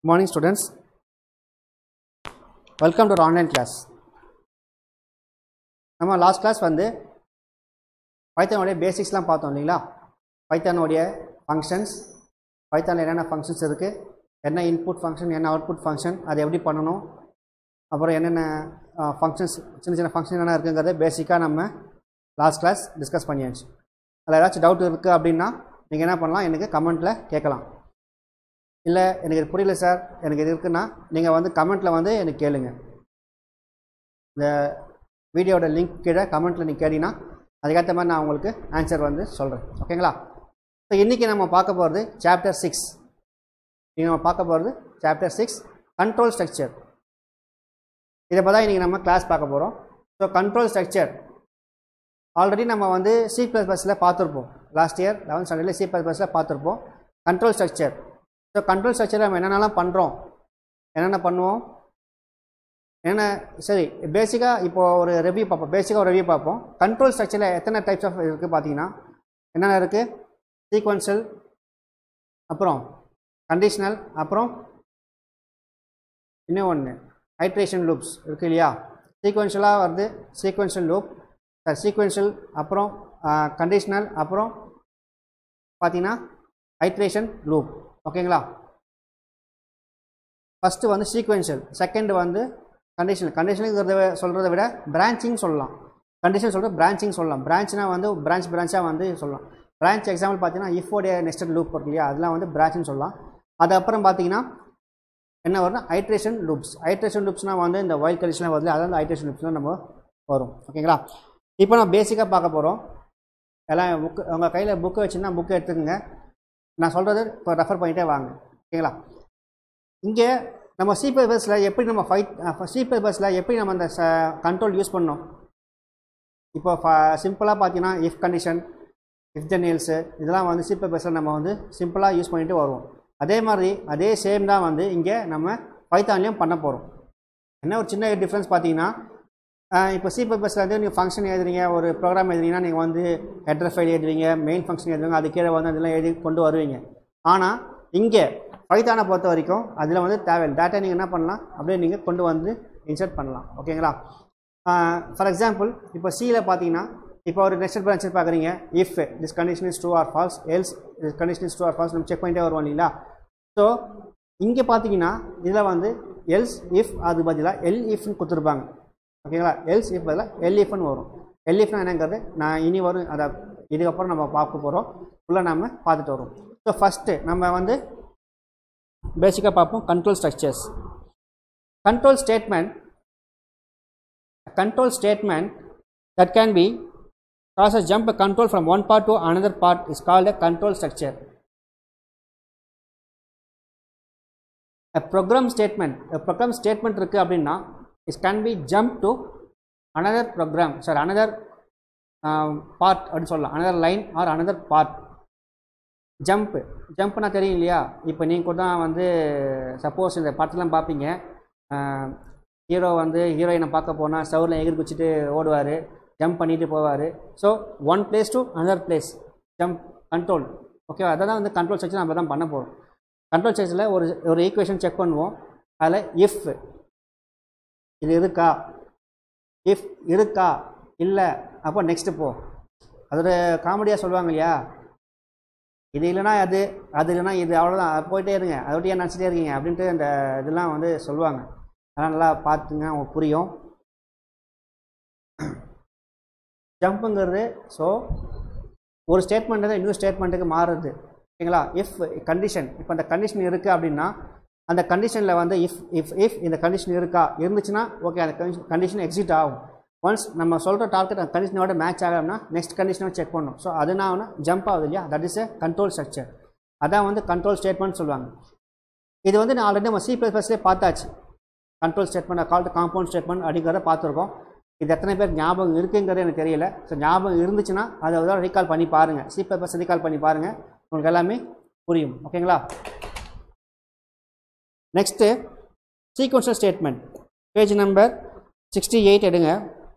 morning students welcome to our online class நம்ம last class வந்து பைத்தானுடைய பேசிக்ஸ்லாம் பார்த்தோம் இல்லைங்களா பைத்தானுடைய ஃபங்க்ஷன்ஸ் பைத்தானில் என்னென்ன ஃபங்க்ஷன்ஸ் இருக்குது என்ன இன்புட் ஃபங்க்ஷன் என்ன அவுட்புட் ஃபங்க்ஷன் அதை எப்படி பண்ணணும் அப்புறம் என்னென்ன ஃபங்க்ஷன்ஸ் சின்ன சின்ன ஃபங்க்ஷன் என்னென்ன இருக்குங்கிறத பேசிக்காக நம்ம லாஸ்ட் கிளாஸ் டிஸ்கஸ் பண்ணியாச்சு அதில் ஏதாச்சும் டவுட் இருக்குது அப்படின்னா நீங்கள் என்ன பண்ணலாம் எனக்கு கமெண்ட்டில் கேட்கலாம் இல்லை எனக்கு இது புரியல சார் எனக்கு இது இருக்குன்னா நீங்கள் வந்து கமெண்ட்டில் வந்து எனக்கு கேளுங்க இந்த வீடியோட லிங்க் கீழே கமெண்ட்டில் நீங்கள் கேட்டீங்கன்னா அதுக்கேற்ற மாதிரி நான் உங்களுக்கு ஆன்சர் வந்து சொல்கிறேன் ஓகேங்களா ஸோ இன்றைக்கி நம்ம பார்க்க போகிறது சாப்டர் சிக்ஸ் இன்றைக்கி நம்ம பார்க்க போகிறது சாப்டர் சிக்ஸ் கண்ட்ரோல் ஸ்ட்ரக்சர் இதை பற்றி இன்றைக்கி நம்ம கிளாஸ் பார்க்க போகிறோம் ஸோ கண்ட்ரோல் ஸ்ட்ரக்சர் ஆல்ரெடி நம்ம வந்து சி ப்ளஸ் ப்ளஸில் பார்த்துருப்போம் லாஸ்ட் இயர் லெவன்த் ஸ்டாண்டர்டில் சி ப்ளஸ் ப்ளஸில் பார்த்துருப்போம் control structure so control structure நம்ம என்னென்னலாம் பண்ணுறோம் என்னென்ன பண்ணுவோம் என்ன சரி பேசிக்காக இப்போ ஒரு ரெவ்யூ பார்ப்போம் பேசிக்காக ஒரு ரெவ்யூ பார்ப்போம் கண்ட்ரோல் ஸ்ட்ரக்சரில் எத்தனை டைப்ஸ் ஆஃப் இருக்குது பார்த்தீங்கன்னா என்னென்ன இருக்குது சீக்வன்ஷியல் அப்புறம் கண்டிஷனல் அப்புறம் இன்னும் ஒன்று ஹைட்ரேஷன் லூப்ஸ் இருக்குது இல்லையா சீக்வன்ஷியலாக வருது சீக்வன்ஷியல் லூப் சார் சீக்வன்ஷியல் அப்புறம் கண்டிஷனல் அப்புறம் பார்த்தீங்கன்னா ஹைட்ரேஷன் லூப் ஓகேங்களா ஃபஸ்ட்டு வந்து சீக்வென்ஷியல் செகண்ட் வந்து கண்டிஷனல் கண்டிஷனுங்கிறத சொல்கிறத விட பிரான்ச்சிங் சொல்லலாம் கண்டிஷன் சொல்கிறது பிரான்ச்சிங் சொல்லலாம் பிரான்ச்னா வந்து பிரான்ச் பிரான்ச்சாக வந்து சொல்லலாம் பிரான்ச் எக்ஸாம்பிள் பார்த்தீங்கன்னா இஃபோடைய நெஸ்டட் லூப் இருக்கு இல்லையா அதெல்லாம் வந்து பிரான்ச்னு சொல்லலாம் அது அப்புறம் பார்த்தீங்கன்னா என்ன வரும்னா ஹைட்ரேஷன் லூப்ஸ் ஹைட்ரேஷன் லூப்ஸ்னால் வந்து இந்த வைல்ட் கண்டிஷனாக வருது அதான் வந்து ஹைட்ரேஷன் லூப்ஸ்லாம் நம்ம வரும் ஓகேங்களா இப்போ நான் பேசிக்காக பார்க்க போகிறோம் எல்லாம் புக்கு உங்கள் கையில் புக்கு வச்சுன்னா புக்கு எடுத்துக்கோங்க நான் சொல்கிறது இப்போ ரெஃபர் பண்ணிகிட்டே வாங்க ஓகேங்களா இங்கே நம்ம சி பேப்பர்ஸில் எப்படி நம்ம ஃபைட் சி பேப்பர்ஸில் எப்படி நம்ம அந்த கண்ட்ரோல் யூஸ் பண்ணோம் இப்போ சிம்பிளாக பார்த்தீங்கன்னா இஃப் கண்டிஷன் இஃப் ஜெனியல்ஸு இதெல்லாம் வந்து சி பேப்பர்ஸில் நம்ம வந்து சிம்பிளாக யூஸ் பண்ணிட்டு வருவோம் அதே மாதிரி அதே சேம் தான் வந்து இங்கே நம்ம பைத்தான்லேயும் பண்ண போகிறோம் என்ன ஒரு சின்ன டிஃப்ரென்ஸ் பார்த்தீங்கன்னா இப்போ சி பேப்பர்ஸில் வந்து நீங்கள் ஃபங்க்ஷன் எழுதுறீங்க ஒரு ப்ரோக்ராம் எழுதுறீங்கன்னா நீங்கள் வந்து ஹெட்ரர் ஃபைல் எழுதுவீங்க மெயின் ஃபங்க்ஷன் எழுதுவீங்க அது கீழே வந்து அதெல்லாம் எழுதி கொண்டு வருவீங்க ஆனால் இங்கே பைத்தானை பொறுத்த வரைக்கும் அதில் வந்து தேவை டேட்டா நீங்கள் என்ன பண்ணலாம் அப்படியே நீங்கள் கொண்டு வந்து இன்சர்ட் பண்ணலாம் ஓகேங்களா ஃபார் எக்ஸாம்பிள் இப்போ சியில் பார்த்தீங்கன்னா இப்போ ஒரு நெக்ஸ்ட் பிரான்ச் பார்க்குறீங்க if this condition is true or false else this condition is true or false நம்ம செக் பண்ணிட்டே வருவோம் இல்லைங்களா ஸோ இங்கே பார்த்தீங்கன்னா இதில் வந்து எல்ஸ் இஃப் அது பதிலாக எல் இஃப்னு கொடுத்துருப்பாங்க ஓகேங்களா எல்ஸ் இஃப் பதிலாக எல் இஃப்னு வரும் எல் இஃப்னா என்னங்கிறது நான் இனி வரும் அதை இதுக்கப்புறம் நம்ம பார்க்க போகிறோம் ஃபுல்லாக நம்ம பார்த்துட்டு வரோம் ஸோ ஃபஸ்ட்டு நம்ம வந்து பேசிக்காக பார்ப்போம் control structures control statement control statement that can be cause a jump a control from one part to another part is called a control structure. A program statement, a program statement இருக்கு அப்படின்னா it can be jump to another program, sorry another uh, part அப்படின்னு சொல்லலாம் another line or another part. Jump ஜம்ப்னா தெரியும் இல்லையா இப்போ நீங்கள் கூட தான் வந்து சப்போஸ் இந்த படத்துலாம் பார்ப்பீங்க ஹீரோ வந்து ஹீரோயினை பார்க்க போனால் சவுரில் எகிரி குச்சிட்டு ஓடுவார் ஜம்ப் பண்ணிட்டு போவார் so one place to another place jump control ஓகேவா அதை தான் வந்து கண்ட்ரோல் ஸ்ட்ரக்சர் நம்ம தான் பண்ண போகிறோம் கண்ட்ரோல் ஸ்ட்ரக்சரில் ஒரு ஒரு ஈக்குவேஷன் செக் பண்ணுவோம் அதில் இஃப் இது இருக்கா இஃப் இருக்கா இல்லை அப்போ நெக்ஸ்ட்டு போ அதோட காமெடியாக சொல்லுவாங்க இல்லையா இது இல்லைனா அது அது இல்லைனா இது அவ்வளோதான் போயிட்டே இருங்க அதை விட்டு ஏன் நினச்சிட்டே இருக்கீங்க அப்படின்ட்டு அந்த இதெல்லாம் வந்து சொல்லுவாங்க அதெல்லாம் நல்லா பார்த்துங்க அவங்க புரியும் ஜம்ப்புங்கிறது ஸோ ஒரு ஸ்டேட்மெண்ட் தான் இன்னொரு ஸ்டேட்மெண்ட்டுக்கு மாறுது ஓகேங்களா இஃப் கண்டிஷன் இப்போ அந்த கண்டிஷன் இருக்குது அப்படின்னா அந்த கண்டிஷனில் வந்து இஃப் இஃப் இஃப் இந்த கண்டிஷன் இருக்கா இருந்துச்சுன்னா ஓகே அந்த கண்டிஷன் எக்ஸிட் ஆகும் ஒன்ஸ் நம்ம சொல்கிற டார்கெட் அந்த கண்டிஷனோட மேட்ச் ஆகணும்னா நெக்ஸ்ட் கண்டிஷனை செக் பண்ணணும் ஸோ அதுனா ஜம்ப் ஆகுது இல்லையா that is a control structure அதான் வந்து கண்ட்ரோல் ஸ்டேட்மெண்ட் சொல்லுவாங்க இது வந்து நான் ஆல்ரெடி நம்ம சி ப்ளஸ் ப்ளஸ்லேயே பார்த்தாச்சு control statement called compound statement அப்படிங்கிறத பார்த்துருக்கோம் இது எத்தனை பேர் ஞாபகம் இருக்குங்கிறது எனக்கு தெரியல ஸோ ஞாபகம் இருந்துச்சுன்னா அதை ஒரு ரீகால் பண்ணி பாருங்கள் சி பேப்பர்ஸ் ரீகால் பண்ணி பாருங்கள் உங்களுக்கு எல்லாமே புரியும் ஓகேங்களா next sequential statement page number sixty eight எடுங்க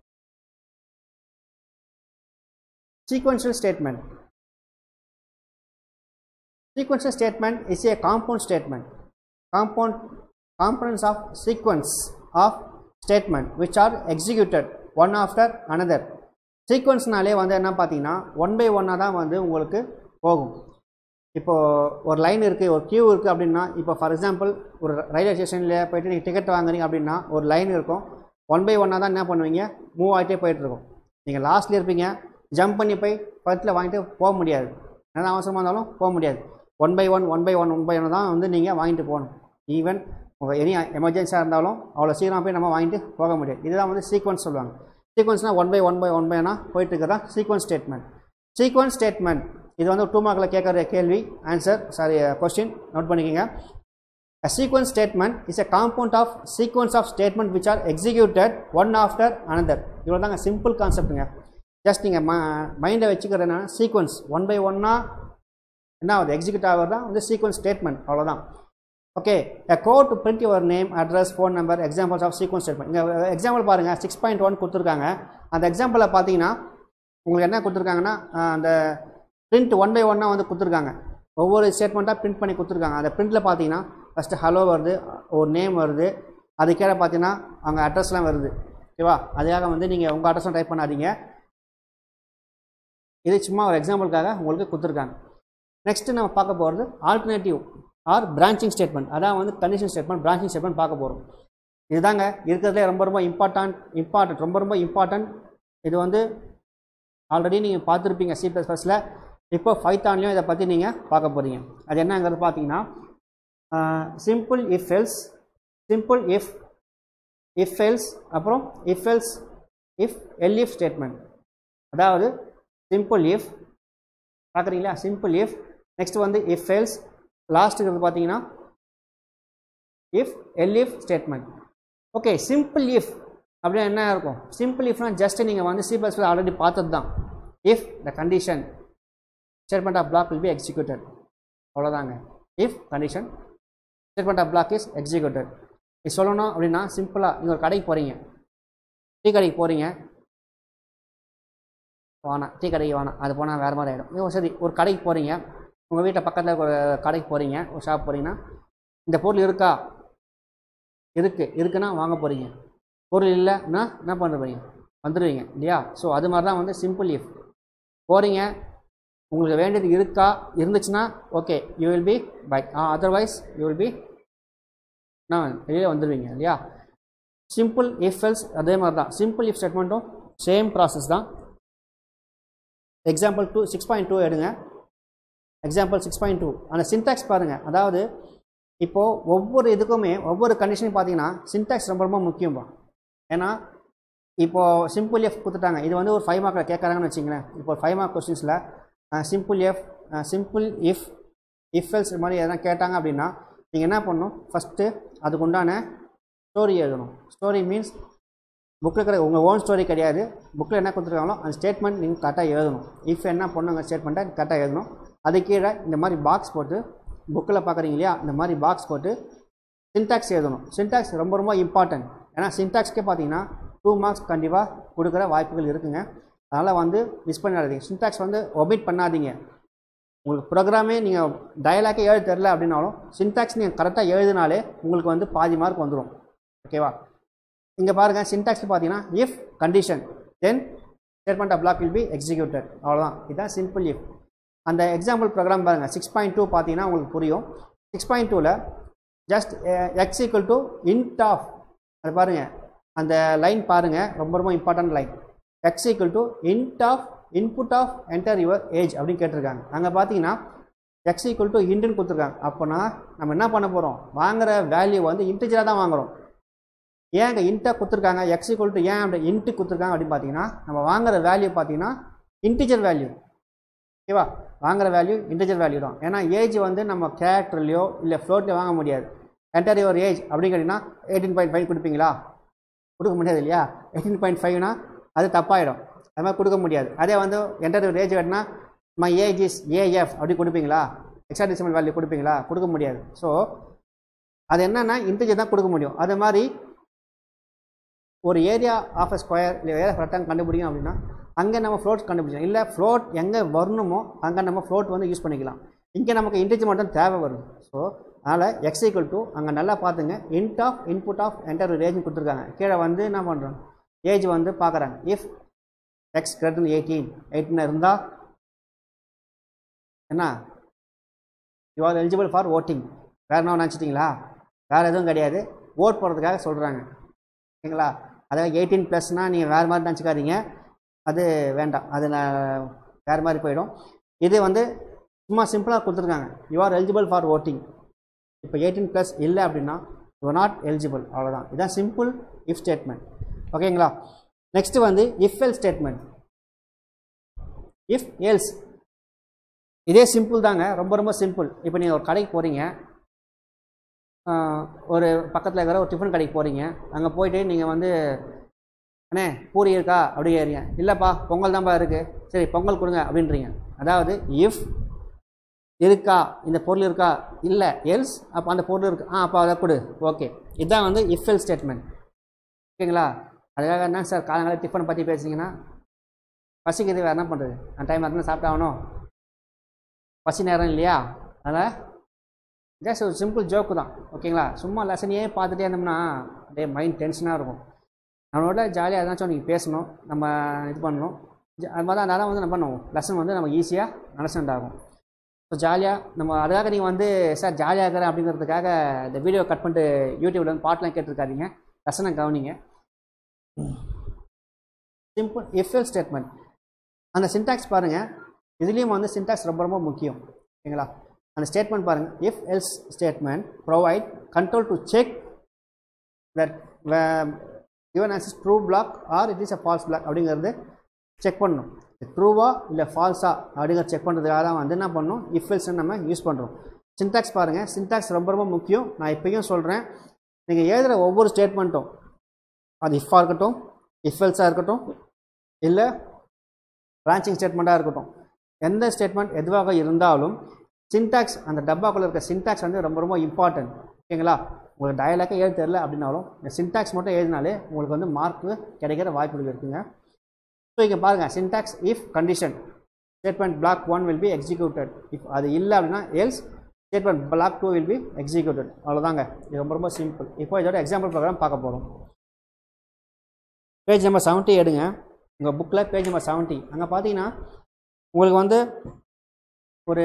sequential statement Sequential statement is a compound statement. Compound components of sequence of statement which are executed one after another சீக்வன்ஸ்னாலே வந்து என்ன பார்த்தீங்கன்னா ஒன் பை ஒன்னாக தான் வந்து உங்களுக்கு போகும் இப்போது ஒரு லைன் இருக்குது ஒரு கியூ இருக்குது அப்படின்னா இப்போ ஃபார் எக்ஸாம்பிள் ஒரு ரயில்வே ஸ்டேஷனில் போயிட்டு நீங்கள் டிக்கெட் வாங்குறீங்க அப்படின்னா ஒரு லைன் இருக்கும் ஒன் பை ஒன்னாக தான் என்ன பண்ணுவீங்க மூவ் ஆகிட்டே போயிட்டுருக்கும் நீங்கள் லாஸ்ட்டில் இருப்பீங்க ஜம்ப் பண்ணி போய் பத்தில் வாங்கிட்டு போக முடியாது என்ன அவசரமாக இருந்தாலும் போக முடியாது one by one one by one one by one தான் வந்து நீங்கள் வாங்கிட்டு போகணும் ஈவன் உங்கள் எனி எமர்ஜென்சியாக இருந்தாலும் அவ்வளோ சீக்கிரம் போய் நம்ம வாங்கிட்டு போக முடியாது இதுதான் வந்து சீக்வன்ஸ் சொல்லுவாங்க சீக்வன்ஸ்னால் one by one by one பைனா போயிட்டு இருக்கிறதா சீக்வன்ஸ் ஸ்டேட்மெண்ட் சீக்வன்ஸ் ஸ்டேட்மெண்ட் இது வந்து டூ மார்க்கில் கேட்குற கேள்வி ஆன்சர் சாரி கொஸ்டின் நோட் பண்ணிக்கோங்க A sequence statement is a compound of sequence of statement which are executed one after another. இவ்வளோ தாங்க சிம்பிள் கான்செப்ட்டுங்க ஜஸ்ட் நீங்கள் ம மைண்டை வச்சுக்கிறது என்ன சீக்வன்ஸ் ஒன் பை ஒன்னாக என்ன ஆகுது எக்ஸிக்யூட் ஆகிறது தான் வந்து சீக்வன்ஸ் ஸ்டேட்மெண்ட் அவ்வளோதான் okay a code to print your name address phone number examples of sequence statement இங்கே எக்ஸாம்பிள் பாருங்கள் சிக்ஸ் பாயிண்ட் ஒன் கொடுத்துருக்காங்க அந்த எக்ஸாம்பிளில் பார்த்தீங்கன்னா உங்களுக்கு என்ன கொடுத்துருக்காங்கன்னா அஹ், அந்த print ஒன் பை ஒன்னாக வந்து கொடுத்துருக்காங்க ஒவ்வொரு ஸ்டேட்மெண்ட்டாக பிரிண்ட் பண்ணி கொடுத்துருக்காங்க அந்த பிரிண்ட்டில் பார்த்தீங்கன்னா ஃபஸ்ட்டு ஹலோ வருது ஒரு நேம் வருது அது கீழே பார்த்தீங்கன்னா அவங்க அட்ரஸ்லாம் வருது ஓகேவா அதுக்காக வந்து நீங்கள் உங்கள் அட்ரஸும் டைப் பண்ணாதீங்க இது சும்மா ஒரு எக்ஸாம்பிளுக்காக உங்களுக்கு கொடுத்துருக்காங்க நெக்ஸ்ட்டு நம்ம பார்க்க போகிறது ஆல்டர்னேட்டிவ் ஆர் பிரான்ச்சிங் ஸ்டேட்மெண்ட் அதான் வந்து கண்டிஷன் ஸ்டேட்மெண்ட் பிரான்ச்சிங் ஸ்டேட்மெண்ட் பார்க்க போகிறோம் இதுதாங்க இருக்கிறதுலே ரொம்ப ரொம்ப இம்பார்ட்டன்ட் இம்பார்ட்டன்ட் ரொம்ப ரொம்ப இம்பார்ட்டன்ட் இது வந்து ஆல்ரெடி நீங்கள் பார்த்துருப்பீங்க சி ப்ளஸ் ப்ளஸில் இப்போ ஃபைத்தான்லேயும் இதை பற்றி நீங்கள் பார்க்க போகிறீங்க அது என்னங்கிறது பார்த்தீங்கன்னா simple if else simple if if else அப்புறம் if else if elif statement அதாவது சிம்பிள் இஃப் பார்க்குறீங்களா சிம்பிள் இஃப் நெக்ஸ்ட் வந்து இஃப் எல்ஸ் லாஸ்ட் இருக்கிறது பார்த்தீங்கன்னா if elif statement okay simple if அப்படின்னா என்ன இருக்கும் சிம்பிள் இஃப்னா ஜஸ்ட் நீங்கள் வந்து சி ப்ளஸ் ஆல்ரெடி பார்த்தது தான் if the condition statement of block will be executed அவ்வளோதாங்க if condition statement of block is executed இது சொல்லணும் அப்படின்னா சிம்பிளாக நீங்கள் ஒரு கடைக்கு போகிறீங்க டீ கடைக்கு போகிறீங்க வேணாம் டீ கடைக்கு வேணாம் அது போனால் வேறு மாதிரி ஆகிடும் ஐயோ சரி ஒரு கடைக்கு போகிறீங்க உங்கள் வீட்டில் பக்கத்தில் ஒரு கடைக்கு போகிறீங்க ஒரு ஷாப் போகிறீங்கன்னா இந்த பொருள் இருக்கா இருக்குது இருக்குன்னா வாங்க போகிறீங்க பொருள் இல்லைன்னா என்ன பண்ணுறீங்க வந்துடுவீங்க இல்லையா ஸோ அது மாதிரி தான் வந்து சிம்பிள் இஃப் போகிறீங்க உங்களுக்கு வேண்டியது இருக்கா இருந்துச்சுன்னா okay you will be by otherwise you will be நான் வெளியில் வந்துடுவீங்க இல்லையா சிம்பிள் இஃப் எல்ஸ் அதே மாதிரி தான் சிம்பிள் இஃப் ஸ்டேட்மெண்ட்டும் சேம் ப்ராசஸ் தான் example two six point two எடுங்க எக்ஸாம்பிள் சிக்ஸ் பாயிண்ட் டூ அந்த சின்டாக்ஸ் பாருங்கள் அதாவது இப்போது ஒவ்வொரு இதுக்குமே ஒவ்வொரு கண்டிஷனையும் பார்த்தீங்கன்னா சின்டாக்ஸ் ரொம்ப ரொம்ப முக்கியம்பா ஏன்னா இப்போது சிம்பிள் எஃப் கொடுத்துட்டாங்க இது வந்து ஒரு ஃபைவ் மார்க்கில் கேட்குறாங்கன்னு வச்சிங்களேன் இப்போ ஒரு ஃபைவ் மார்க் கொஸ்டின்ஸில் simple if simple if if else இது மாதிரி எதனா கேட்டாங்க அப்படின்னா நீங்கள் என்ன பண்ணணும் ஃபஸ்ட்டு அதுக்கு உண்டான ஸ்டோரி எழுதணும் ஸ்டோரி மீன்ஸ் புக்கில் இருக்கிற உங்கள் ஓன் ஸ்டோரி கிடையாது புக்கில் என்ன கொடுத்துருக்காங்களோ அந்த ஸ்டேட்மெண்ட் நீங்கள் கரெக்டாக எழுதணும் இஃப் என்ன பண்ணுங்க ஸ்டேட்மெண்ட்டை கரெக்டாக எழுதணும் அது கீழே இந்த மாதிரி பாக்ஸ் போட்டு புக்கில் பார்க்குறீங்க இல்லையா இந்த மாதிரி பாக்ஸ் போட்டு சின்டாக்ஸ் எழுதணும் சின்டாக்ஸ் ரொம்ப ரொம்ப இம்பார்ட்டன்ட் ஏன்னா சின்டாக்ஸ்க்கே பார்த்தீங்கன்னா டூ மார்க்ஸ் கண்டிப்பாக கொடுக்குற வாய்ப்புகள் இருக்குங்க அதனால் வந்து மிஸ் பண்ணிடாதீங்க சின்டாக்ஸ் வந்து ஒமிட் பண்ணாதீங்க உங்களுக்கு ப்ரோக்ராமே நீங்கள் டயலாக்கே எழுத தெரில அப்படின்னாலும் சின்டாக்ஸ் நீங்கள் கரெக்டாக எழுதினாலே உங்களுக்கு வந்து பாதி மார்க் வந்துடும் ஓகேவா இங்கே பாருங்கள் சின்டாக்ஸ் பார்த்தீங்கன்னா if condition then statement of block will be executed அவ்வளோதான் இதுதான் சிம்பிள் இஃப் அந்த எக்ஸாம்பிள் ப்ரோக்ராம் பாருங்கள் சிக்ஸ் பாயிண்ட் டூ பார்த்தீங்கன்னா உங்களுக்கு புரியும் சிக்ஸ் பாயிண்ட் டூவில் just x equal to int of அது பாருங்கள் அந்த லைன் பாருங்கள் ரொம்ப ரொம்ப important line x equal to int of input of enter your age அப்படின்னு கேட்டிருக்காங்க அங்கே பார்த்தீங்கன்னா எக்ஸ் ஈக்குவல் டு இன்ட்டுன்னு கொடுத்துருக்காங்க அப்போனா நம்ம என்ன பண்ண போகிறோம் வாங்குற வேல்யூ வந்து இன்டிஜராக தான் வாங்குறோம் ஏன் இங்கே இன்ட்டாக கொடுத்துருக்காங்க எக்ஸ் ஈக்குவல் டு ஏன் அப்படி இன்ட்டு கொடுத்துருக்காங்க அப்படின்னு பார்த்தீங்கன்னா நம்ம வாங்குற வேல்யூ பார்த்தீங்கன்னா இன்டிஜர் வேல்யூ ஓகேவா வாங்குற வேல்யூ இன்டிஜர் வேல்யூ தான் ஏன்னா ஏஜ் வந்து நம்ம கேரக்டர்லையோ இல்லை ஃப்ளோட்லையோ வாங்க முடியாது என்டர் யுவர் ஏஜ் அப்படின்னு கேட்டிங்கன்னா எயிட்டீன் பாயிண்ட் ஃபைவ் கொடுப்பீங்களா கொடுக்க முடியாது இல்லையா எயிட்டீன் பாயிண்ட் ஃபைவ்னா அது தப்பாயிடும் அது மாதிரி கொடுக்க முடியாது அதே வந்து என்டர் யுவர் ஏஜ் வேணுன்னா மை ஏஜ் இஸ் ஏஎஃப் அப்படி கொடுப்பீங்களா எக்ஸ்ட்ரா டெசிமல் வேல்யூ கொடுப்பீங்களா கொடுக்க முடியாது ஸோ அது என்னன்னா இன்டிஜர் தான் கொடுக்க முடியும் அது மாதிரி ஒரு ஏரியா ஆஃப் அ ஸ்கொயர் இல்லை ஏரியா ரெக்டாங் கண்டுபிடிக்கும் அப்படின்னா அங்கே நம்ம ஃப்ளோட் கண்டுபிடிச்சோம் இல்லை ஃப்ளோட் எங்கே வரணுமோ அங்கே நம்ம ஃப்ளோட் வந்து யூஸ் பண்ணிக்கலாம் இங்கே நமக்கு இன்டிஜர் மட்டும் தேவை வரும் ஸோ அதனால் எக்ஸ் ஈக்குவல் டு அங்கே நல்லா பார்த்துங்க int of input of enter range கொடுத்துருக்காங்க கீழே வந்து என்ன பண்ணுறோம் ஏஜ் வந்து பார்க்குறாங்க if x greater eighteen eighteen இருந்தால் என்ன you are eligible for voting வேறு என்ன நினச்சிட்டிங்களா வேறு எதுவும் கிடையாது ஓட் போடுறதுக்காக சொல்கிறாங்க ஓகேங்களா அதாவது எயிட்டீன் ப்ளஸ்னால் நீங்கள் வேறு மாதிரி நினச்சிக்காதீங்க அது வேண்டாம் அது நான் வேறு மாதிரி போயிடும் இது வந்து சும்மா சிம்பிளாக கொடுத்துருக்காங்க you are eligible for voting இப்போ எயிட்டீன் ப்ளஸ் இல்லை அப்படின்னா யூ நாட் எலிஜிபிள் அவ்வளோதான் இதுதான் சிம்பிள் இஃப் ஸ்டேட்மெண்ட் ஓகேங்களா நெக்ஸ்ட்டு வந்து if else statement if else இதே சிம்பிள் தாங்க ரொம்ப ரொம்ப சிம்பிள் இப்போ நீங்கள் ஒரு கடைக்கு போகிறீங்க ஒரு பக்கத்தில் இருக்கிற ஒரு டிஃபன் கடைக்கு போகிறீங்க அங்கே போயிட்டு நீங்கள் வந்து அண்ணே பூரி இருக்கா அப்படி ஏறீங்க இல்லைப்பா பொங்கல் தான்ப்பா இருக்குது சரி பொங்கல் கொடுங்க அப்படின்றீங்க அதாவது இஃப் இருக்கா இந்த பொருள் இருக்கா இல்லை எல்ஸ் அப்போ அந்த பொருள் இருக்கு ஆ அப்போ அதை கொடு ஓகே இதுதான் வந்து இஃப் எல் ஸ்டேட்மெண்ட் ஓகேங்களா அதுக்காக என்ன சார் காலங்காலம் டிஃபன் பற்றி பேசுனீங்கன்னா பசிக்குது வேறு என்ன பண்ணுறது அந்த டைம் இருந்தால் சாப்பிட்டாகணும் பசி நேரம் இல்லையா அதனால் ஜஸ்ட் ஒரு சிம்பிள் ஜோக்கு தான் ஓகேங்களா சும்மா லெசனையே பார்த்துட்டே இருந்தோம்னா அப்படியே மைண்ட் டென்ஷனாக இருக்கும் நம்மளோட ஜாலியாக எதனாச்சும் நீங்கள் பேசணும் நம்ம இது பண்ணணும் ஜ- அது மாதிரி தான் அதனால் வந்து நம்ம பண்ணுவோம் லெசன் வந்து நமக்கு ஈஸியாக அண்டர்ஸ்டாண்ட் ஆகும் ஸோ ஜாலியாக நம்ம அதுக்காக நீங்கள் வந்து சார் ஜாலியாக இருக்கிறேன் அப்படிங்கிறதுக்காக இந்த வீடியோ கட் பண்ணிட்டு யூடியூப்ல வந்து பாட்டெலாம் கேட்டிருக்காதீங்க லெசனை கவனிங்க சிம்பிள் எஃப்எல் ஸ்டேட்மெண்ட் அந்த சின்டாக்ஸ் பாருங்கள் இதுலேயும் வந்து சின்டாக்ஸ் ரொம்ப ரொம்ப முக்கியம் ஓகேங்களா அந்த ஸ்டேட்மெண்ட் பாருங்கள் if else statement provide control to check that given as true block or it is a false block அப்படிங்கிறது செக் பண்ணணும் ட்ரூவா இல்லை ஃபால்ஸா அப்படிங்கிறத செக் பண்ணுறதுக்காக தான் வந்து என்ன பண்ணணும் இஃப் எல்ஸ் நம்ம யூஸ் பண்ணுறோம் சின்டாக்ஸ் பாருங்கள் சின்டாக்ஸ் ரொம்ப ரொம்ப முக்கியம் நான் இப்பயும் சொல்கிறேன் நீங்கள் எழுதுகிற ஒவ்வொரு ஸ்டேட்மெண்ட்டும் அது இஃப்பாக இருக்கட்டும் இஃப் எல்ஸாக இருக்கட்டும் இல்லை பிரான்ச்சிங் ஸ்டேட்மெண்ட்டாக இருக்கட்டும் எந்த ஸ்டேட்மெண்ட் எதுவாக இருந்தாலும் சின்டாக்ஸ் அந்த டப்பாக்குள்ளே இருக்க சின்டாக்ஸ் வந்து ரொம்ப ரொம்ப இம்பார்ட்டன்ட் ஓகேங்களா உங்களுக்கு டயலாக்கே எழுத தெரில அப்படின்னாலும் இந்த சின்டாக்ஸ் மட்டும் எழுதினாலே உங்களுக்கு வந்து மார்க்கு கிடைக்கிற வாய்ப்புகள் இருக்குங்க ஸோ இங்கே பாருங்கள் syntax if condition statement block one will be executed if அது இல்லை அப்படின்னா else statement block two will be executed அவ்வளோதாங்க இது ரொம்ப ரொம்ப சிம்பிள் இப்போ இதோட எக்ஸாம்பிள் ப்ரோக்ராம் பார்க்க போகிறோம் பேஜ் நம்பர் செவன்ட்டி எடுங்க உங்கள் புக்கில் பேஜ் நம்பர் செவன்ட்டி அங்கே பார்த்தீங்கன்னா உங்களுக்கு வந்து ஒரு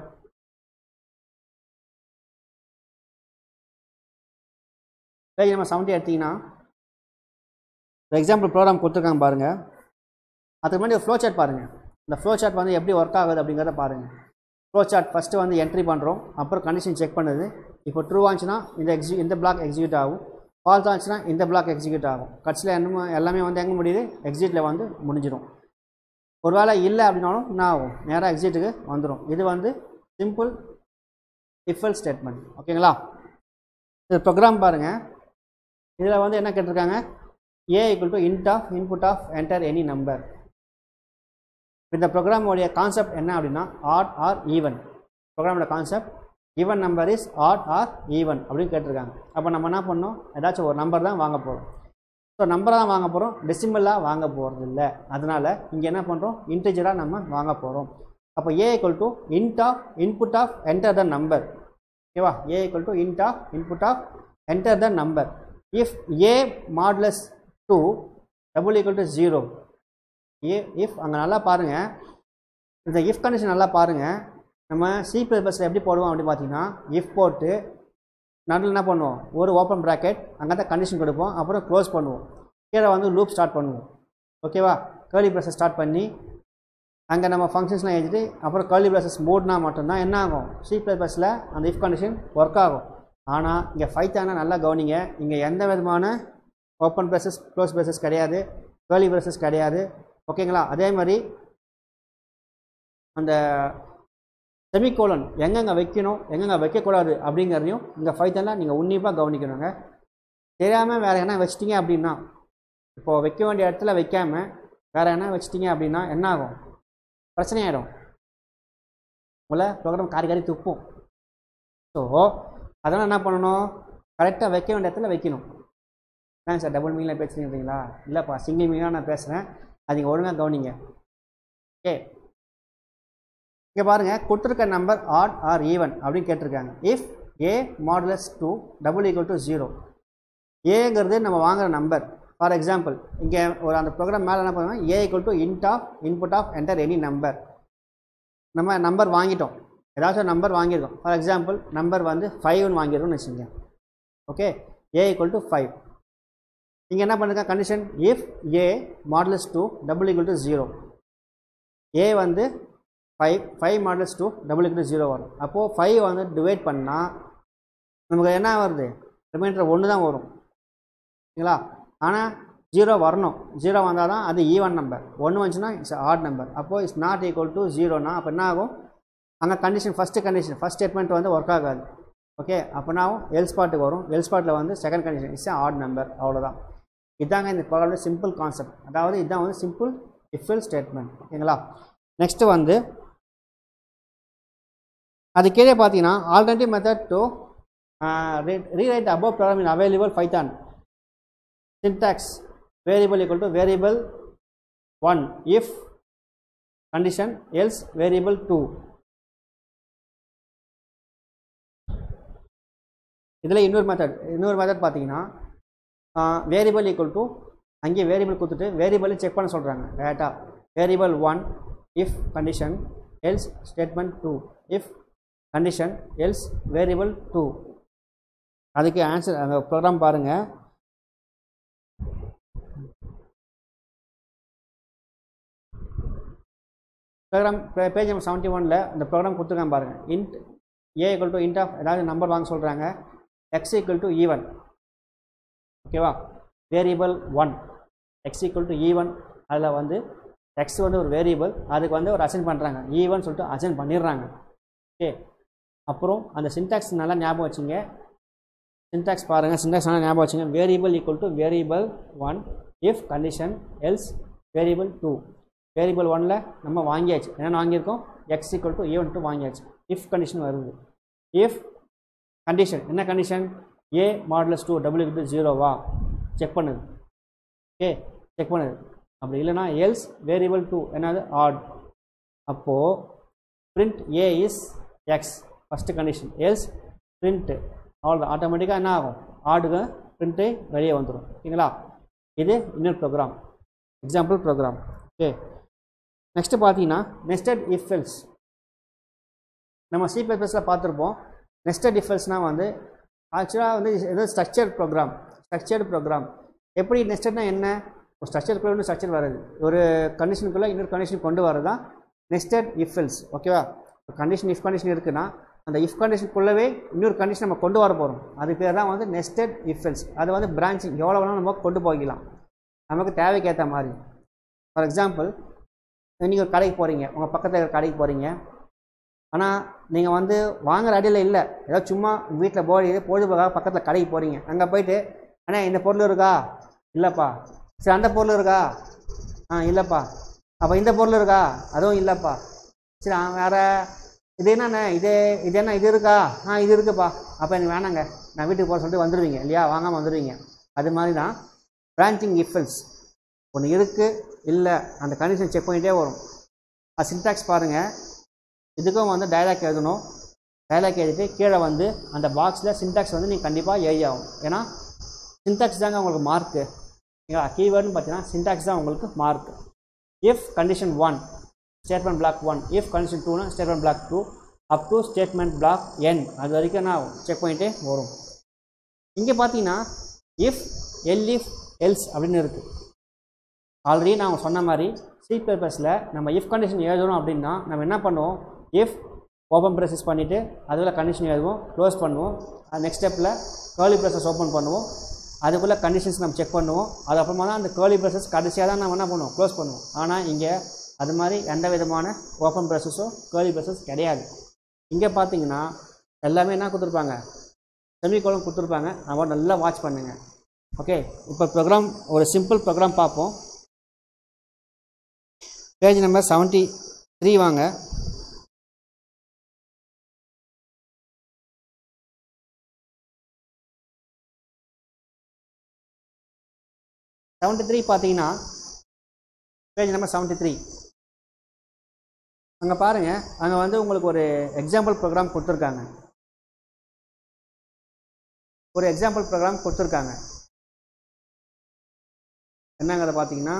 பேஜ் நம்பர் செவன்ட்டி எடுத்தீங்கன்னா எக்ஸாம்பிள் ப்ரோக்ராம் கொடுத்துருக்காங்க பாருங்கள் அதுக்கு முன்னாடி ஒரு ஃப்ளோ சார்ட் பாருங்கள் இந்த ஃப்ளோ சார்ட் வந்து எப்படி ஒர்க் ஆகுது அப்படிங்கிறத பாருங்கள் ஃப்ளோ சார்ட் ஃபஸ்ட்டு வந்து என்ட்ரி பண்ணுறோம் அப்புறம் கண்டிஷன் செக் பண்ணுது இப்போ ட்ரூ ஆச்சுன்னா இந்த எக்ஸி இந்த பிளாக் எக்ஸிக்யூட் ஆகும் ஃபால்ஸ் ஆச்சுன்னா இந்த பிளாக் எக்ஸிக்யூட் ஆகும் கட்சியில் என்ன எல்லாமே வந்து எங்கே முடியுது எக்ஸிட்டில் வந்து முடிஞ்சிடும் ஒருவேளை இல்லை அப்படின்னாலும் என்ன ஆகும் நேராக எக்ஸிட்டுக்கு வந்துடும் இது வந்து சிம்பிள் இஃபல் ஸ்டேட்மெண்ட் ஓகேங்களா இது ப்ரோக்ராம் பாருங்கள் இதில் வந்து என்ன கேட்டிருக்காங்க A equal to int of input of enter any number இந்த ப்ரோக்ராமோடைய கான்செப்ட் என்ன அப்படின்னா ஆட் ஆர் ஈவன் ப்ரோக்ராமோட concept even number is odd or even அப்படின்னு கேட்டிருக்காங்க அப்போ நம்ம என்ன பண்ணோம் ஏதாச்சும் ஒரு நம்பர் தான் வாங்க போகிறோம் ஸோ நம்பரை தான் வாங்க போகிறோம் டெசிமலாக வாங்க போகிறது இல்லை அதனால் இங்கே என்ன பண்ணுறோம் இன்டிஜராக நம்ம வாங்க போகிறோம் அப்போ A equal to int of input of enter the number ஓகேவா A equal to int of input of enter the number if A modulus two double equal to zero A if அங்கே நல்லா பாருங்கள் இந்த இஃப் கண்டிஷன் நல்லா பாருங்கள் நம்ம C plus ப்ளஸில் எப்படி போடுவோம் அப்படின்னு பார்த்தீங்கன்னா இஃப் போட்டு நடுவில் என்ன பண்ணுவோம் ஒரு ஓப்பன் ப்ராக்கெட் அங்கே தான் கண்டிஷன் கொடுப்போம் அப்புறம் க்ளோஸ் பண்ணுவோம் கீழே வந்து லூப் ஸ்டார்ட் பண்ணுவோம் ஓகேவா கேர்லி ப்ளஸை ஸ்டார்ட் பண்ணி அங்கே நம்ம ஃபங்க்ஷன்ஸ்லாம் எழுதிட்டு அப்புறம் கேர்லி ப்ளஸஸ் மூட்னா மட்டும்தான் என்ன ஆகும் சி ப்ளஸ் ப்ளஸில் அந்த இஃப் கண்டிஷன் ஒர்க் ஆகும் ஆனால் இங்கே ஃபைத்தானா நல்லா கவனிங்க இங்கே எந்த விதமான ஓப்பன் ப்ளஸஸ் க்ளோஸ் ப்ளஸஸ் கிடையாது கேர்லி ப்ளஸஸ் கிடையாது ஓகேங்களா அதே மாதிரி அந்த செமிகோலன் எங்கெங்கே வைக்கணும் எங்கெங்கே வைக்கக்கூடாது அப்படிங்கிறதையும் இந்த ஃபைத்தெல்லாம் நீங்கள் உன்னிப்பாக கவனிக்கணுங்க தெரியாமல் வேறு என்ன வச்சிட்டிங்க அப்படின்னா இப்போது வைக்க வேண்டிய இடத்துல வைக்காமல் வேறு என்ன வச்சிட்டிங்க அப்படின்னா என்ன ஆகும் பிரச்சனையாயிடும் உங்களை ப்ரோக்ராம் காரி காரி துப்பும் ஸோ அதெல்லாம் என்ன பண்ணணும் கரெக்டாக வைக்க வேண்டிய இடத்துல வைக்கணும் ஏன் சார் டபுள் மீனில் பேசுறீங்களா இல்லைப்பா சிங்கிள் மீனாக நான் பேசுகிறேன் அது நீங்கள் ஒழுங்காக கவனிங்க ஓகே இங்கே பாருங்கள் கொடுத்துருக்க நம்பர் ஆட் ஆர் ஈவன் அப்படின்னு கேட்டிருக்காங்க if a modulus two double equal to zero ஏங்கிறது நம்ம வாங்குற நம்பர் ஃபார் எக்ஸாம்பிள் இங்கே ஒரு அந்த ப்ரோக்ராம் மேலே என்ன பண்ணுவோம் a equal to int of input of enter any number நம்ம நம்பர் வாங்கிட்டோம் ஏதாச்சும் நம்பர் வாங்கியிருக்கோம் ஃபார் எக்ஸாம்பிள் நம்பர் வந்து ஃபைவ்னு வாங்கியிருக்கோம்னு வச்சுங்க okay a equal to five இங்கே என்ன பண்ணுங்க condition if a modulus two double equal to zero a வந்து five five modulus two double equal to zero வரும் அப்போது ஃபைவ் வந்து டிவைட் பண்ணால் நமக்கு என்ன வருது ரிமைண்டர் ஒன்று தான் வரும் சரிங்களா ஆனால் ஜீரோ வரணும் ஜீரோ வந்தால் தான் அது ஈவன் நம்பர் ஒன்று வந்துச்சுன்னா இட்ஸ் ஆட் நம்பர் அப்போது இட்ஸ் நாட் ஈக்குவல் டு ஜீரோனா அப்போ என்ன ஆகும் அங்கே condition first condition first statement வந்து ஒர்க் ஆகாது ஓகே அப்போனா எல் ஸ்பாட்டுக்கு வரும் எல் ஸ்பாட்டில் வந்து second condition it's odd number அவ்வளோதான் இதாங்க இந்த ப்ரோக்ராமோட சிம்பிள் கான்செப்ட் அதாவது இதுதான் வந்து சிம்பிள் இஃபில் ஸ்டேட்மெண்ட் ஓகேங்களா நெக்ஸ்ட்டு வந்து அது கீழே பார்த்தீங்கன்னா alternative method to rewrite above program in available python syntax variable equal to variable 1 if condition else variable 2 இதில் இன்னொரு மெத்தட் இன்னொரு மெத்தட் பார்த்தீங்கன்னா வேரியபிள் ஈக்குவல் டு அங்கே வேரியபிள் கொடுத்துட்டு வேரியபிளை செக் பண்ண சொல்கிறாங்க data variable one if condition else statement two if condition else variable two அதுக்கு ஆன்சர் அந்த ப்ரோக்ராம் பாருங்கள் ப்ரோக்ராம் பேஜ் நம்பர் செவன்ட்டி ஒனில் இந்த ப்ரோக்ராம் கொடுத்துருக்காங்க பாருங்கள் int a equal to int of ஏதாவது நம்பர் வாங்க சொல்கிறாங்க எக்ஸ் ஈக்குவல் டு ஈவன் ஓகேவா variable one x equal to even அதில் வந்து எக்ஸ் வந்து ஒரு வேரியபிள் அதுக்கு வந்து ஒரு அசைன் பண்ணுறாங்க ஈவன் சொல்லிட்டு அசைன் பண்ணிடுறாங்க ஓகே அப்புறம் அந்த சின்டாக்ஸ் நல்லா ஞாபகம் வச்சுங்க சின்டாக்ஸ் பாருங்கள் சின்டாக்ஸ் நல்லா ஞாபகம் வச்சுங்க variable equal to variable one if condition else variable two variable ஒனில் நம்ம வாங்கியாச்சு என்னென்ன வாங்கியிருக்கோம் x equal to even two வாங்கியாச்சு இஃப் கண்டிஷன் வருது இஃப் கண்டிஷன் என்ன condition a modulus two double equal to ஜீரோவா செக் பண்ணுது ஓகே செக் பண்ணுது அப்படி இல்லைனா எல்ஸ் வேரியபிள் டூ என்னது ஆட் அப்போது print a is x first condition else print அவ்வளோ ஆட்டோமேட்டிக்காக என்ன ஆகும் ஆடுங்க பிரிண்ட்டு வெளியே வந்துடும் ஓகேங்களா இது இன்னொரு program example program okay next பார்த்தீங்கன்னா நெஸ்டட் இஃபெல்ஸ் நம்ம சி ப்ளஸில் பார்த்துருப்போம் நெஸ்டட் இஃபெல்ஸ்னால் வந்து ஆக்சுவலாக வந்து எது ஸ்ட்ரக்சர் ப்ரோக்ராம் ஸ்ட்ரக்சர்டு ப்ரோக்ராம் எப்படி நெஸ்டட்னா என்ன ஒரு ஸ்ட்ரக்சர் இன்னொரு ஸ்ட்ரக்சர் வருது ஒரு கண்டிஷனுக்குள்ளே இன்னொரு கண்டிஷன் கொண்டு வரது தான் நெஸ்டட் இஃபெல்ஸ் ஓகேவா ஒரு கண்டிஷன் இஃப் கண்டிஷன் இருக்குன்னா அந்த இஃப் கண்டிஷனுக்குள்ளவே இன்னொரு கண்டிஷன் நம்ம கொண்டு வர போகிறோம் அது பேர் தான் வந்து நெஸ்டட் இஃபெல்ஸ் அது வந்து பிரான்ச்சிங் எவ்வளோ வேணாலும் நம்ம கொண்டு போய்க்கலாம் நமக்கு தேவைக்கு ஏற்ற மாதிரி ஃபார் எக்ஸாம்பிள் நீங்கள் ஒரு கடைக்கு போகிறீங்க உங்கள் பக்கத்தில் இருக்கிற கடைக்கு போகிறீங்க ஆனால் நீங்கள் வந்து வாங்குற அடியில் இல்லை ஏதோ சும்மா வீட்டில் போய் பொழுதுபோக்காக பக்கத்தில் கடைக்கு போகிறீங்க அங்கே போயிட்டு அண்ணா இந்த பொருள் இருக்கா இல்லைப்பா சரி அந்த பொருள் இருக்கா ஆ இல்லைப்பா அப்போ இந்த பொருள் இருக்கா அதுவும் இல்லைப்பா சரி ஆ, வேற இது என்னண்ணே இது இது என்ன இது இருக்கா ஆ இது இருக்குப்பா அப்போ எனக்கு வேணாங்க நான் வீட்டுக்கு போக சொல்லிட்டு வந்துடுவீங்க இல்லையா வாங்காமல் வந்துடுவீங்க அது மாதிரி தான் பிரான்ச்சிங் இஃபல்ஸ் ஒன்று இருக்குது இல்லை அந்த கண்டிஷன் செக் பண்ணிகிட்டே வரும் அது சின்டாக்ஸ் பாருங்கள் இதுக்கும் வந்து டயலாக் எழுதணும் டயலாக் எழுதிட்டு கீழே வந்து அந்த பாக்ஸில் சின்டாக்ஸ் வந்து நீங்கள் கண்டிப்பாக எழுதி ஆகும் ஏன்னா சின்டாக்ஸ் தாங்க உங்களுக்கு மார்க்கு ஓகேங்களா கீவேர்டுன்னு பார்த்தீங்கன்னா சின்டாக்ஸ் தான் உங்களுக்கு mark if condition one statement block one if condition டூனா statement block two up to statement block n அது வரைக்கும் நான் செக் பண்ணிகிட்டே வரும் இங்கே பார்த்தீங்கன்னா இஃப் எல் இஃப் எல்ஸ் அப்படின்னு இருக்குது ஆல்ரெடி நான் சொன்ன மாதிரி சி பேப்பர்ஸில் நம்ம இஃப் கண்டிஷன் எழுதணும் அப்படின்னா நம்ம என்ன பண்ணுவோம் இஃப் ஓப்பன் ப்ரெசஸ் பண்ணிவிட்டு அதில் கண்டிஷன் எழுதுவோம் க்ளோஸ் பண்ணுவோம் நெக்ஸ்ட் ஸ்டெப்பில் கேர்லி ப்ரெசஸ் ஓப்பன் பண்ணுவோம் அதுக்குள்ளே கண்டிஷன்ஸ் நம்ம செக் பண்ணுவோம் அது அப்புறமா தான் அந்த கேர்லி ப்ரெசஸ் கடைசியாக தான் நம்ம என்ன பண்ணுவோம் க்ளோஸ் பண்ணுவோம் ஆனால் இங்கே அது மாதிரி எந்த விதமான ஓப்பன் ப்ரெசஸோ கேர்லி ப்ரெசஸ் கிடையாது இங்கே பார்த்தீங்கன்னா எல்லாமே என்ன கொடுத்துருப்பாங்க செமிகோலம் கொடுத்துருப்பாங்க நம்ம நல்லா வாட்ச் பண்ணுங்கள் ஓகே இப்போ ப்ரோக்ராம் ஒரு சிம்பிள் ப்ரோக்ராம் பார்ப்போம் பேஜ் நம்பர் செவன்ட்டி த்ரீ வாங்க செவன்ட்டி த்ரீ பார்த்தீங்கன்னா பேஜ் நம்பர் செவன்ட்டி த்ரீ அங்கே பாருங்கள் அங்கே வந்து உங்களுக்கு ஒரு எக்ஸாம்பிள் ப்ரோக்ராம் கொடுத்துருக்காங்க ஒரு எக்ஸாம்பிள் ப்ரோக்ராம் கொடுத்துருக்காங்க என்னங்கிறத பார்த்தீங்கன்னா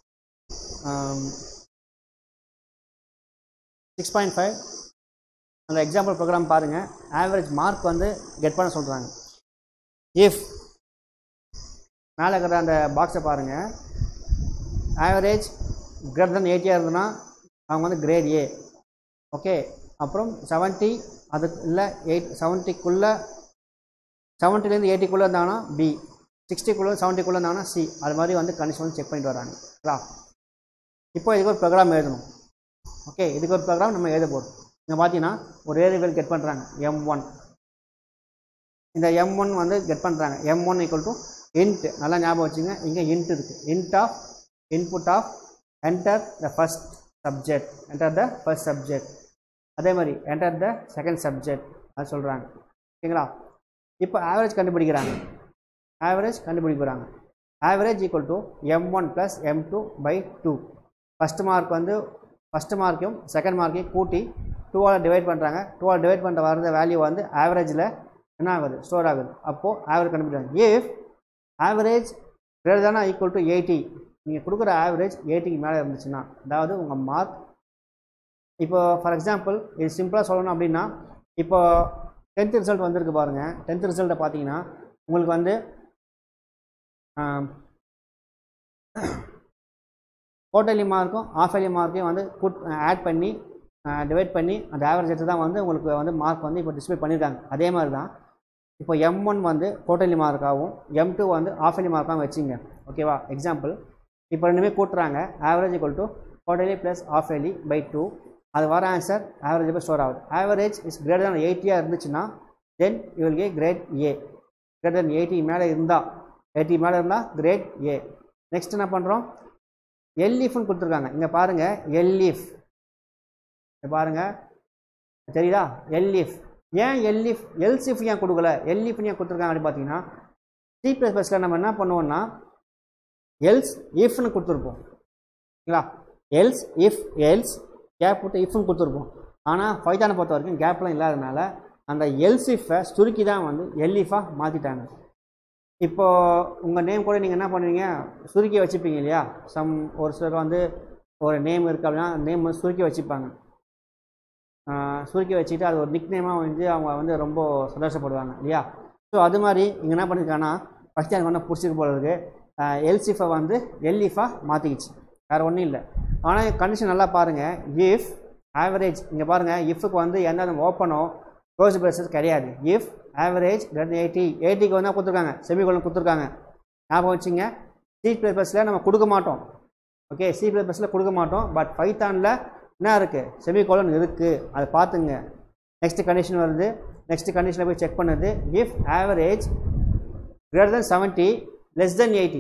சிக்ஸ் பாயிண்ட் ஃபைவ் அந்த எக்ஸாம்பிள் ப்ரோக்ராம் பாருங்கள் ஆவரேஜ் மார்க் வந்து கெட் பண்ண சொல்கிறாங்க இஃப் மேலே இருக்கிற அந்த பாக்ஸை பாருங்கள் ஆவரேஜ் கிரேட்டர் than எயிட்டியாக இருந்ததுன்னா அவங்க வந்து கிரேட் ஏ ஓகே அப்புறம் செவன்ட்டி அதுக்கு இல்லை எயிட் செவன்ட்டிக்குள்ளே செவன்ட்டிலேருந்து எயிட்டிக்குள்ளே இருந்தாங்கன்னா பி சிக்ஸ்டிக்குள்ளே செவன்ட்டிக்குள்ளே இருந்தாங்கன்னா சி அது மாதிரி வந்து கண்டிஷன் வந்து செக் பண்ணிட்டு வராங்க சரிங்களா இப்போ இதுக்கு ஒரு ப்ரோக்ராம் எழுதணும் ஓகே இதுக்கு ஒரு ப்ரோக்ராம் நம்ம எழுத போகிறோம் இங்கே பார்த்தீங்கன்னா ஒரு வேரியபிள் கெட் பண்ணுறாங்க எம் ஒன் இந்த எம் ஒன் வந்து கெட் பண்ணுறாங்க m one equal to int நல்லா ஞாபகம் வச்சுங்க இங்கே இன்ட் இருக்குது int of input of enter the first subject enter the first subject அதே மாதிரி என்டர் த செகண்ட் சப்ஜெக்ட் அது சொல்கிறாங்க ஓகேங்களா இப்போ ஆவரேஜ் கண்டுபிடிக்கிறாங்க ஆவரேஜ் கண்டுபிடிக்கிறாங்க average equal to m one plus m two by two first mark வந்து ஃபஸ்ட் மார்க்கையும் செகண்ட் மார்க்கையும் கூட்டி டூவால் டிவைட் பண்ணுறாங்க டூவால் டிவைட் பண்ணுற வர வேல்யூ வந்து ஆவரேஜில் என்ன ஆகுது ஸ்டோர் ஆகுது அப்போது ஆவரேஜ் கண்டுபிடிக்கிறாங்க இஃப் ஆவரேஜ் கிரேட்டர் தானே ஈக்குவல் டு எயிட்டி நீங்கள் கொடுக்குற ஆவரேஜ் எயிட்டிக்கு மேலே இருந்துச்சுன்னா அதாவது உங்கள் மார்க் இப்போ ஃபார் எக்ஸாம்பிள் இது சிம்பிளாக சொல்லணும் அப்படின்னா இப்போ டென்த்து ரிசல்ட் வந்திருக்கு பாருங்கள் டென்த்து ரிசல்ட்டை பார்த்தீங்கன்னா உங்களுக்கு வந்து குவார்டர்லி மார்க்கும் ஆஃப் இயர்லி மார்க்கையும் வந்து புட் ஆட் பண்ணி டிவைட் பண்ணி அந்த ஆவரேஜ் எடுத்து தான் வந்து உங்களுக்கு வந்து மார்க் வந்து இப்போ டிஸ்பிளே பண்ணியிருக்காங்க அதே மாதிரி தான் இப்போ எம் ஒன் வந்து குவார்டர்லி மார்க்காகவும் எம் டூ வந்து ஆஃப் இயர்லி மார்க்காகவும் வச்சுங்க ஓகேவா எக்ஸாம்பிள் இப்போ ரெண்டுமே கூட்டுறாங்க average equal to quarterly plus half yearly by two அது வர ஆன்சர் ஆவரேஜ் போய் ஸ்டோர் ஆகுது ஆவரேஜ் இஸ் கிரேட்டர் than எயிட்டியாக இருந்துச்சுன்னா then you will get grade A greater than eighty மேலே இருந்தால் எயிட்டி மேலே இருந்தால் கிரேட் ஏ நெக்ஸ்ட் என்ன பண்ணுறோம் எல்இஃப்னு கொடுத்துருக்காங்க இங்கே பாருங்கள் எல்இஃப் பாருங்கள் தெரியுதா எல்இஃப் ஏன் எல்இஃப் எல்சிஃப் ஏன் கொடுக்கல எல்இஃப் ஏன் கொடுத்துருக்காங்க அப்படின்னு பார்த்தீங்கன்னா சி ப்ளஸ் ப்ளஸில் நம்ம என்ன பண்ணுவோம்னா எல்ஸ் இஃப்னு கொடுத்துருப்போம் ஓகேங்களா எல்ஸ் இஃப் எல்ஸ் கேப் விட்டு இஃப்னு கொடுத்துருப்போம் ஆனால் ஃபைத்தானை பொறுத்த வரைக்கும் கேப்லாம் இல்லாதனால அந்த எல்ஸ் இஃபை சுருக்கி தான் வந்து எல்இஃபாக மாற்றிட்டாங்க இப்போ உங்கள் நேம் கூட நீங்கள் என்ன பண்ணுவீங்க சுருக்கி வச்சுப்பீங்க இல்லையா சம் ஒரு சிலர் வந்து ஒரு நேம் இருக்குது அப்படின்னா நேம் வந்து சுருக்கி வச்சுப்பாங்க ஆஹ் சுருக்கி வச்சுட்டு அது ஒரு நிக் நேமாக வந்து அவங்க வந்து ரொம்ப சந்தோஷப்படுவாங்க இல்லையா ஸோ அது மாதிரி இங்கே என்ன பண்ணியிருக்காங்கன்னா ஃபஸ்ட் எனக்கு ஒன்று பிடிச்சிருக்கு போல இருக்கு எல்சிஃபை வந்து எல்இஃபாக மாற்றிக்கிச்சு வேறு ஒன்றும் இல்லை ஆனால் கண்டிஷன் நல்லா பாருங்கள் இஃப் ஆவரேஜ் இங்கே பாருங்கள் இஃப்க்கு வந்து எந்த ஓப்பனோ க்ளோஸ் பிரேசஸ் கிடையாது இஃப் ஆவரேஜ் எயிட்டி எயிட்டிக்கு வந்து கொடுத்துருக்காங்க செமிகோலன் கொடுத்துருக்காங்க ஞாபகம் வச்சுங்க சி ப்ளஸ் ப்ளஸில் நம்ம கொடுக்க மாட்டோம் ஓகே சி ப்ளஸ் ப்ளஸில் கொடுக்க மாட்டோம் பட் பைத்தானில் என்ன இருக்குது செமிகோலன் இருக்குது அதை பார்த்துங்க நெக்ஸ்ட் கண்டிஷன் வருது நெக்ஸ்ட் கண்டிஷனில் போய் செக் பண்ணுது if average greater than seventy less than eighty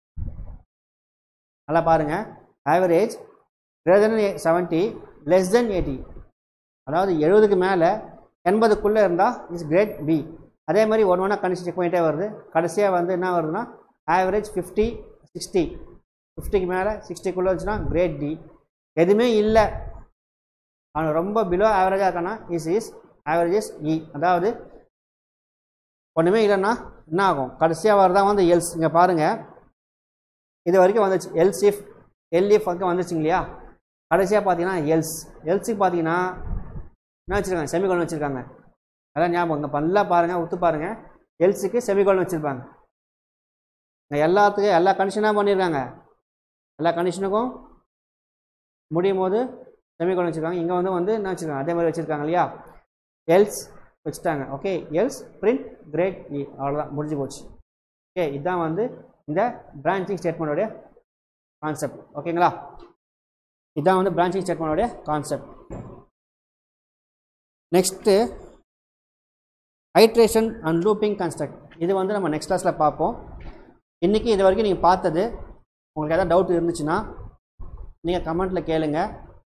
நல்லா பாருங்கள் average greater than seventy less than eighty அதாவது எழுபதுக்கு மேலே எண்பதுக்குள்ளே இருந்தால் இஸ் கிரேட் பி அதே மாதிரி ஒன்று ஒன்றா கண்டிஷன் செக் பண்ணிகிட்டே வருது கடைசியாக வந்து என்ன வருதுன்னா ஆவரேஜ் ஃபிஃப்டி சிக்ஸ்டி ஃபிஃப்டிக்கு மேலே சிக்ஸ்டிக்குள்ளே வச்சுன்னா கிரேட் டி எதுவுமே இல்லை அவன் ரொம்ப பிலோ ஆவரேஜாக இருக்கானா இஸ் இஸ் ஆவரேஜஸ் இ அதாவது ஒன்றுமே இல்லைன்னா என்ன ஆகும் கடைசியாக வரதான் வந்து எல்ஸ் இங்கே பாருங்கள் இது வரைக்கும் வந்துச்சு எல்ஸ் இஃப் எல்இஃப் வரைக்கும் வந்துச்சுங்க இல்லையா கடைசியாக பார்த்தீங்கன்னா எல்ஸ் எல்ஸுக்கு பார்த்தீங்கன்னா என்ன வச்சுருக்காங்க செமிகோலன் வச்சுருக்காங்க அதான் ஞாபகம் இங்கே நல்லா பாருங்கள் ஒத்து பாருங்கள் எல்ஸுக்கு செமிகோலன் வச்சுருப்பாங்க இங்கே எல்லாத்துக்கும் எல்லா கண்டிஷனாக பண்ணியிருக்காங்க எல்லா கண்டிஷனுக்கும் முடியும் போது செமிகோலன் வச்சுருக்காங்க இங்கே வந்து வந்து என்ன வச்சுருக்காங்க அதே மாதிரி வச்சுருக்காங்க இல்லையா எல்ஸ் வச்சுட்டாங்க okay else print grade E அவ்வளோதான் முடிஞ்சு போச்சு ஓகே இதுதான் வந்து இந்த பிரான்ச்சிங் ஸ்டேட்மெண்ட்டோடைய கான்செப்ட் ஓகேங்களா இதுதான் வந்து பிரான்ச்சிங் ஸ்டேட்மெண்ட்டோடைய concept next iteration and looping construct இது வந்து நம்ம நெக்ஸ்ட் கிளாஸில் பார்ப்போம் இன்றைக்கி இது வரைக்கும் நீங்கள் பார்த்தது உங்களுக்கு எதாவது டவுட் இருந்துச்சுன்னா நீங்கள் கமெண்ட்டில் கேளுங்க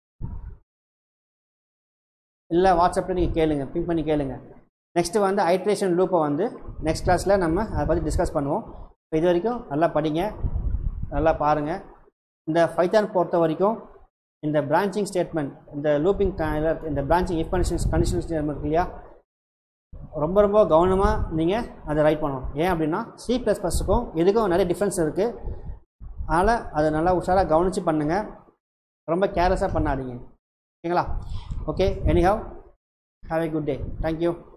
இல்லை வாட்ஸ்அப்பில் நீங்கள் கேளுங்க பிங்க் பண்ணி கேளுங்க நெக்ஸ்ட்டு வந்து ஹைட்ரேஷன் லூப்பை வந்து நெக்ஸ்ட் கிளாஸில் நம்ம அதை பற்றி டிஸ்கஸ் பண்ணுவோம் இப்போ இது வரைக்கும் நல்லா படிங்க நல்லா பாருங்கள் இந்த ஃபைத்தான் பொறுத்த வரைக்கும் இந்த பிரான்ச்சிங் ஸ்டேட்மெண்ட் இந்த லூப்பிங் இந்த branching if conditions condition statement இருக்கு இல்லையா ரொம்ப ரொம்ப கவனமாக நீங்கள் அதை ரைட் பண்ணணும் ஏன் அப்படின்னா சி ப்ளஸ் ப்ளஸுக்கும் இதுக்கும் நிறைய டிஃப்ரென்ஸ் இருக்குது அதனால் அதை நல்லா உஷாராக கவனித்து பண்ணுங்கள் ரொம்ப கேர்லெஸ்ஸாக பண்ணாதீங்க ஓகேங்களா okay anyhow have a good day thank you